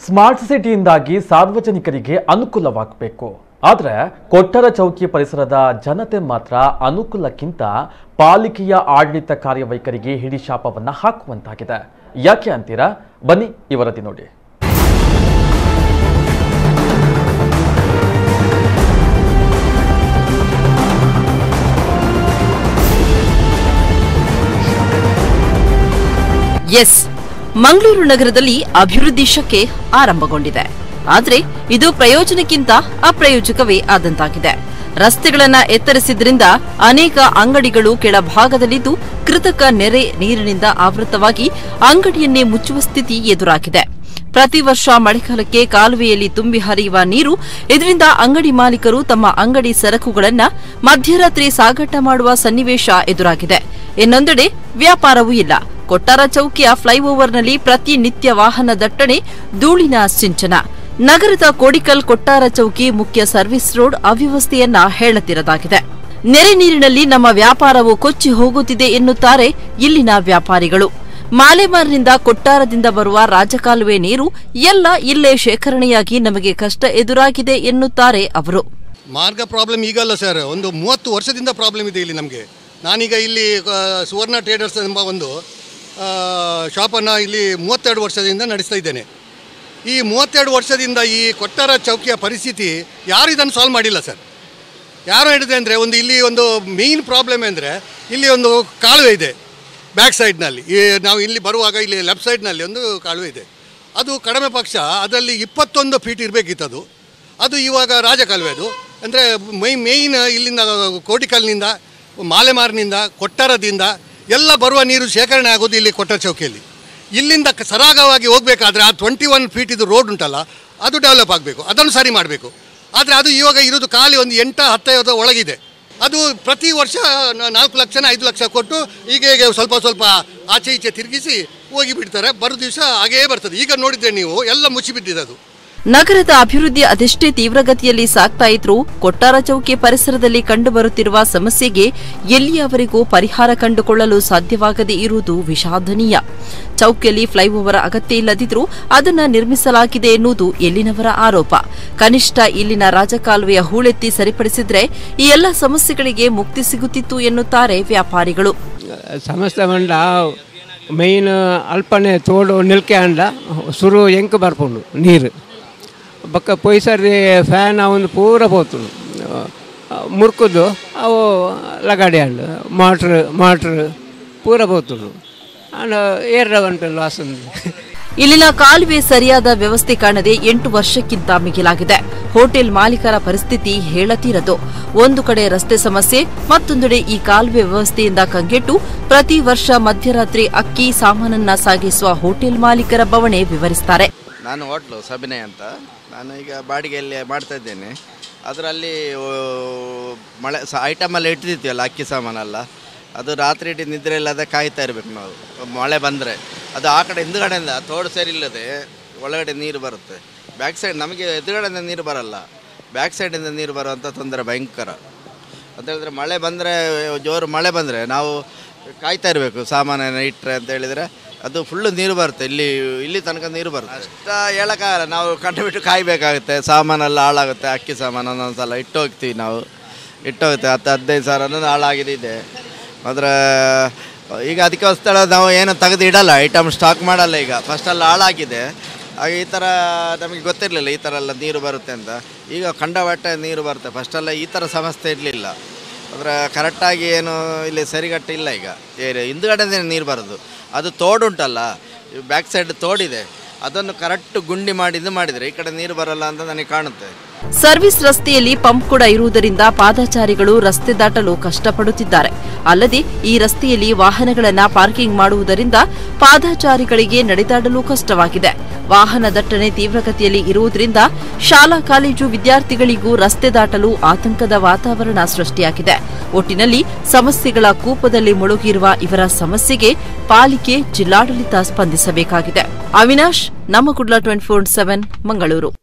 smart ಸಿಟಿಯಿಂದಾಗಿ ಸಾರ್ವಜನಿಕರಿಗೆ ಅನುಕೂಲವಾಗಬೇಕು ಆದರೆ ಕೊಟ್ಟರ ಚೌಕಿ ಪರಿಸರದ ಜನತೆ ಮಾತ್ರ ಅನುಕೂಲಕ್ಕಿಂತ ಪಾಲಿಕೆಯ ಆಡಳಿತ ಕಾರ್ಯವೈಖರಿಗೆ ಹಿಡಿಶಾಪವನ್ನ ಹಾಕುವಂತಾಗಿದೆ ಯಾಕೆ ಅಂತೀರಾ ಬನ್ನಿ ಈ ವರದಿ ನೋಡಿ ಎಸ್ ಮಂಗಳೂರು ನಗರದಲ್ಲಿ ಅಭಿವೃದ್ಧಿ ಶಕೆ ಆರಂಭಗೊಂಡಿದೆ ಆದ್ರೆ ಇದು ಪ್ರಯೋಜನಕ್ಕಿಂತ ಅಪ್ರಯೋಜಕವೇ ಆದಂತಾಗಿದೆ ರಸ್ತೆಗಳನ್ನ ಎತ್ತರಿಸಿದ್ರಿಂದ ಅನೇಕ ಅಂಗಡಿಗಳು ಕೆಳಭಾಗದಲ್ಲಿದ್ದು ಕೃತಕ ನೆರೆ ನೀರಿನಿಂದ ಆವೃತವಾಗಿ ಅಂಗಡಿಯನ್ನೇ ಮುಚ್ಚುವ ಸ್ಥಿತಿ ಎದುರಾಗಿದೆ ಪ್ರತಿ ವರ್ಷ ಮಳೆಗಾಲಕ್ಕೆ ಕಾಲುವೆಯಲ್ಲಿ ತುಂಬಿ ಹರಿಯುವ ನೀರು ಇದರಿಂದ ಅಂಗಡಿ ಮಾಲೀಕರು ತಮ್ಮ ಅಂಗಡಿ ಸರಕುಗಳನ್ನ ಮಧ್ಯರಾತ್ರಿ ಸಾಗಾಟ ಮಾಡುವ ಸನ್ನಿವೇಶ ಎದುರಾಗಿದೆ ಇನ್ನೊಂದೆಡೆ ವ್ಯಾಪಾರವೂ ಇಲ್ಲ ಕೊಟ್ಟಾರ ಚೌಕಿಯ ಫ್ಲೈಓವರ್ನಲ್ಲಿ ಪ್ರತಿನಿತ್ಯ ವಾಹನ ದಟ್ಟಣೆ ಧೂಳಿನ ಸಿಂಚನ ನಗರದ ಕೋಡಿಕಲ್ ಕೊಟ್ಟಾರ ಚೌಕಿ ಮುಖ್ಯ ಸರ್ವಿಸ್ ರೋಡ್ ಅವ್ಯವಸ್ಥೆಯನ್ನ ಹೇಳತಿರದಾಗಿದೆ ನೆರೆ ನೀರಿನಲ್ಲಿ ನಮ್ಮ ವ್ಯಾಪಾರವು ಕೊಚ್ಚಿ ಹೋಗುತ್ತಿದೆ ಎನ್ನುತ್ತಾರೆ ಇಲ್ಲಿನ ವ್ಯಾಪಾರಿಗಳು ಮಾಲೆಮಾರ್ನಿಂದ ಕೊಟ್ಟಾರದಿಂದ ಬರುವ ರಾಜಕಾಲುವೆ ನೀರು ಎಲ್ಲ ಇಲ್ಲೇ ಶೇಖರಣೆಯಾಗಿ ನಮಗೆ ಕಷ್ಟ ಎದುರಾಗಿದೆ ಎನ್ನುತ್ತಾರೆ ಅವರು ಮಾರ್ಗ ಪ್ರಾಬ್ಲಮ್ ಈಗಲ್ಲ ಸರ್ ಒಂದು ಮೂವತ್ತು ವರ್ಷದಿಂದ ಪ್ರಾಬ್ಲಮ್ ಇದೆ ಇಲ್ಲಿ ನಮಗೆ ನಾನೀಗ ಇಲ್ಲಿ ಆ, ಸುವರ್ಣ ಟ್ರೇಡರ್ಸ್ ಎಂಬ ಒಂದು ಶಾಪನ್ನು ಇಲ್ಲಿ ಮೂವತ್ತೆರಡು ವರ್ಷದಿಂದ ನಡೆಸ್ತಾ ಇದ್ದೇನೆ ಈ ಮೂವತ್ತೆರಡು ವರ್ಷದಿಂದ ಈ ಕೊಟ್ಟಾರ ಚೌಕಿಯ ಪರಿಸ್ಥಿತಿ ಯಾರು ಇದನ್ನು ಸಾಲ್ವ್ ಮಾಡಿಲ್ಲ ಸರ್ ಯಾರು ಹೇಳಿದೆ ಅಂದರೆ ಒಂದು ಇಲ್ಲಿ ಒಂದು ಮೇಯ್ನ್ ಪ್ರಾಬ್ಲಮ್ ಅಂದರೆ ಇಲ್ಲಿ ಒಂದು ಕಾಲುವೆ ಇದೆ ಬ್ಯಾಕ್ ಸೈಡ್ನಲ್ಲಿ ಈ ನಾವು ಇಲ್ಲಿ ಬರುವಾಗ ಇಲ್ಲಿ ಲೆಫ್ಟ್ ಸೈಡ್ನಲ್ಲಿ ಒಂದು ಕಾಲುವೆ ಇದೆ ಅದು ಕಡಿಮೆ ಪಕ್ಷ ಅದರಲ್ಲಿ ಇಪ್ಪತ್ತೊಂದು ಫೀಟ್ ಇರಬೇಕಿತ್ತು ಅದು ಅದು ಇವಾಗ ರಾಜಕಾಲುವೆ ಅದು ಅಂದರೆ ಮೈ ಮೇಯ್ನ್ ಇಲ್ಲಿಂದ ಕೋಟಿಕಲ್ನಿಂದ ಮಾಲೆಮಾರ್ನಿಂದ ಕೊಟ್ಟಾರದಿಂದ ಎಲ್ಲ ಬರುವ ನೀರು ಶೇಖರಣೆ ಆಗೋದು ಇಲ್ಲಿ ಕೊಟ್ಟಾರ ಚೌಕಿಯಲ್ಲಿ ಇಲ್ಲಿಂದ ಕ- ಸರಾಗವಾಗಿ ಹೋಗಬೇಕಾದ್ರೆ ಆ ಟ್ವೆಂಟಿ ಒನ್ ಫೀಟ್ ಇದು ರೋಡ್ ಉಂಟಲ್ಲ ಅದು ಡೆವಲಪ್ ಆಗಬೇಕು ಅದನ್ನು ಸರಿ ಮಾಡಬೇಕು ಆದರೆ ಅದು ಇವಾಗ ಇರೋದು ಖಾಲಿ ಒಂದು ಎಂಟ ಹತ್ತೈವತ್ತು ಒಳಗಿದೆ ಅದು ಪ್ರತಿ ವರ್ಷ ನ- ನಾಲ್ಕು ಲಕ್ಷನ ಐದು ಲಕ್ಷ ಕೊಟ್ಟು ಈಗ ಈಗ ಸ್ವಲ್ಪ ಸ್ವಲ್ಪ ಆಚೆ ಈಚೆ ತಿರುಗಿಸಿ ಹೋಗಿ ಬಿಡ್ತಾರೆ ಬರೋ ದಿವಸ ಹಾಗೇ ಬರ್ತದೆ ಈಗ ನೋಡಿದ್ರೆ ನೀವು ಎಲ್ಲ ಮುಚ್ಚಿಬಿಟ್ಟಿದೆ ಅದು ನಗರದ ಅಭಿವೃದ್ಧಿ ಅದೆಷ್ಟೇ ತೀವ್ರಗತಿಯಲ್ಲಿ ಸಾಗ್ತಾ ಇದ್ರೂ ಕೊಟ್ಟಾರ ಚೌಕಿ ಪರಿಸರದಲ್ಲಿ ಕಂಡುಬರುತ್ತಿರುವ ಸಮಸ್ಯೆಗೆ ಎಲ್ಲಿಯವರೆಗೂ ಪರಿಹಾರ ಕಂಡುಕೊಳ್ಳಲು ಸಾಧ್ಯವಾಗದೇ ಇರುವುದು ವಿಷಾದನೀಯ ಚೌಕಿಯಲ್ಲಿ ಫ್ಲೈಓವರ್ ಅಗತ್ಯ ಇಲ್ಲದಿದ್ರೂ ಅದನ್ನ ನಿರ್ಮಿಸಲಾಗಿದೆ ಎನ್ನುವುದು ಎಲ್ಲಿನವರ ಆರೋಪ ಕನಿಷ್ಠ ಇಲ್ಲಿನ ರಾಜಕಾಲುವೆಯ ಹೂಳೆತ್ತಿ ಸರಿಪಡಿಸಿದ್ರೆ ಈ ಎಲ್ಲ ಸಮಸ್ಯೆಗಳಿಗೆ ಮುಕ್ತಿ ಸಿಗುತ್ತಿತ್ತು ಎನ್ನುತ್ತಾರೆ ವ್ಯಾಪಾರಿಗಳು ಸಮಸ್ಯೆ ಮಂಡ మెయిన్ అల్పనే తోడు నిల్కే అండ సురు ఎంక బర్పుండు నీరు ಬಕ್ಕ ಪೊಯ್ಸರಿ ಫ್ಯಾನ್ ಅವನು ಪೂರ ಪೋತುಂಡು ಮುರ್ಕುದು ಅವು ಲಗಾಡಿ ಅಂಡು ಮೋಟ್ರ್ ಮೋಟ್ರ್ ಪೂರ ಪೋತುಂಡು ಅಂಡ್ ಏರ್ರ ಗಂಟೆ ಲಾಸ್ ಇಲ್ಲಿನ ಕಾಲುವೆ ಸರಿಯಾದ ವ್ಯವಸ್ಥೆ ಕಾಣದೆ ಎಂಟು ವರ್ಷಕ್ಕಿಂತ ಮಿಗಿಲಾಗಿದೆ ಹೋಟೆಲ್ ಮಾಲೀಕರ ಪರಿಸ್ಥಿತಿ ಹೇಳತೀರದು ಒಂದು ಕಡೆ ರಸ್ತೆ ಸಮಸ್ಯೆ ಮತ್ತೊಂದೆಡೆ ಈ ಕಾಲುವೆ ವ್ಯವಸ್ಥೆಯಿಂದ ಕಂಗೆಟ್ಟು ಪ್ರತಿ ವರ್ಷ ಮಧ್ಯರಾತ್ರಿ ಅಕ್ಕಿ ಸಾಮಾನನ್ನ ಸಾಗಿಸುವ ಹೋಟೆಲ್ ಮಾಲೀಕರ ಬವಣೆ ವಿವರಿಸುತ್ತಾರೆ ನಾನು ಹೋಟ್ಲು ಸಬಿನಯ್ ಅಂತ ನಾನು ಈಗ ಬಾಡಿಗೆಯಲ್ಲಿ ಮಾಡ್ತಾ ಇದ್ದೇನೆ ಅದರಲ್ಲಿ ಮಳೆ ಸ ಐಟಮೆಲ್ಲ ಇಟ್ಟಿರ್ತೀವಲ್ಲ ಅಕ್ಕಿ ಸಾಮಾನೆಲ್ಲ ಅದು ರಾತ್ರಿ ಇಡೀ ನಿದ್ರೆ ಇಲ್ಲದೆ ಕಾಯ್ತಾ ಇರಬೇಕು ನಾವು ಮಳೆ ಬಂದರೆ ಅದು ಆ ಕಡೆ ಹಿಂದುಗಡೆಯಿಂದ ತೋಡು ಸರಿ ಇಲ್ಲದೆ ಒಳಗಡೆ ನೀರು ಬರುತ್ತೆ ಬ್ಯಾಕ್ ಸೈಡ್ ನಮಗೆ ಎದುರುಗಡೆಯಿಂದ ನೀರು ಬರಲ್ಲ ಬ್ಯಾಕ್ ಸೈಡಿಂದ ನೀರು ಬರುವಂಥ ತೊಂದರೆ ಭಯಂಕರ ಅಂತ ಹೇಳಿದ್ರೆ ಮಳೆ ಬಂದರೆ ಜೋರು ಮಳೆ ಬಂದರೆ ನಾವು ಕಾಯ್ತಾ ಇರಬೇಕು ಸಾಮಾನನ್ನು ಇಟ್ಟರೆ ಅಂತ ಹೇಳಿದರೆ ಅದು ಫುಲ್ಲು ನೀರು ಬರುತ್ತೆ ಇಲ್ಲಿ ಇಲ್ಲಿ ತನಕ ನೀರು ಬರುತ್ತೆ ಅಷ್ಟ ಹೇಳೋಕ್ಕಾಗಲ್ಲ ನಾವು ಕಂಡು ಬಿಟ್ಟು ಕಾಯಬೇಕಾಗುತ್ತೆ ಸಾಮಾನೆಲ್ಲ ಹಾಳಾಗುತ್ತೆ ಅಕ್ಕಿ ಸಾಮಾನು ಒಂದೊಂದು ಸಲ ಇಟ್ಟು ಹೋಗ್ತೀವಿ ನಾವು ಇಟ್ಟು ಹೋಗುತ್ತೆ ಹತ್ತು ಹದಿನೈದು ಸಾವಿರ ಅನ್ನೋದು ಹಾಳಾಗಿದೆ ಇದೆ ಮಾತ್ರ ಈಗ ಅದಕ್ಕೋಸ್ಕರ ನಾವು ಏನು ತೆಗೆದು ಇಡಲ್ಲ ಐಟಮ್ ಸ್ಟಾಕ್ ಮಾಡಲ್ಲ ಈಗ ಫಸ್ಟೆಲ್ಲ ಹಾಳಾಗಿದೆ ಹಾಗೆ ಈ ಥರ ನಮಗೆ ಗೊತ್ತಿರಲಿಲ್ಲ ಈ ಥರ ಎಲ್ಲ ನೀರು ಬರುತ್ತೆ ಅಂತ ಈಗ ಕಂಡಬಟ್ಟೆ ನೀರು ಬರುತ್ತೆ ಫಸ್ಟೆಲ್ಲ ಈ ಥರ ಸಮಸ್ಯೆ ಇರಲಿಲ್ಲ ಅಂದರೆ ಕರೆಕ್ಟಾಗಿ ಏನು ಇಲ್ಲಿ ಸರಿಗಟ್ಟು ಇಲ್ಲ ಈಗ ಏರಿ- ಹಿಂದ್ಗಡೆನೇ ನೀರು ಬರೋದು ಅದು ತೋಡುಂಟಲ್ಲ ಬ್ಯಾಕ್ ಸೈಡ್ ತೋಡಿದೆ ಅದನ್ನು ಕರೆಕ್ಟ್ ಗುಂಡಿ ಮಾಡಿ ಇದು ಮಾಡಿದರೆ ಈ ಕಡೆ ನೀರು ಬರಲ್ಲ ಅಂತ ನನಗೆ ಕಾಣುತ್ತೆ ಸರ್ವಿಸ್ ರಸ್ತೆಯಲ್ಲಿ ಪಂಪ್ ಕೂಡ ಇರುವುದರಿಂದ ಪಾದಚಾರಿಗಳು ರಸ್ತೆ ದಾಟಲು ಕಷ್ಟಪಡುತ್ತಿದ್ದಾರೆ ಅಲ್ಲದೆ ಈ ರಸ್ತೆಯಲ್ಲಿ ವಾಹನಗಳನ್ನ ಪಾರ್ಕಿಂಗ್ ಮಾಡುವುದರಿಂದ ಪಾದಚಾರಿಗಳಿಗೆ ನಡೆದಾಡಲು ಕಷ್ಟವಾಗಿದೆ ವಾಹನ ದಟ್ಟಣೆ ತೀವ್ರಗತಿಯಲ್ಲಿ ಇರುವುದರಿಂದ ಶಾಲಾ ಕಾಲೇಜು ವಿದ್ಯಾರ್ಥಿಗಳಿಗೂ ರಸ್ತೆ ದಾಟಲು ಆತಂಕದ ವಾತಾವರಣ ಸೃಷ್ಟಿಯಾಗಿದೆ ಒಟ್ಟಿನಲ್ಲಿ ಸಮಸ್ಯೆಗಳ ಕೂಪದಲ್ಲಿ ಮುಳುಗಿರುವ ಇವರ ಸಮಸ್ಯೆಗೆ ಪಾಲಿಕೆ ಜಿಲ್ಲಾಡಳಿತ ಸ್ಪಂದಿಸಬೇಕಾಗಿದೆ ಅವಿನಾಶ್ ನಮ್ಮ Kudla twenty four seven Mangaluru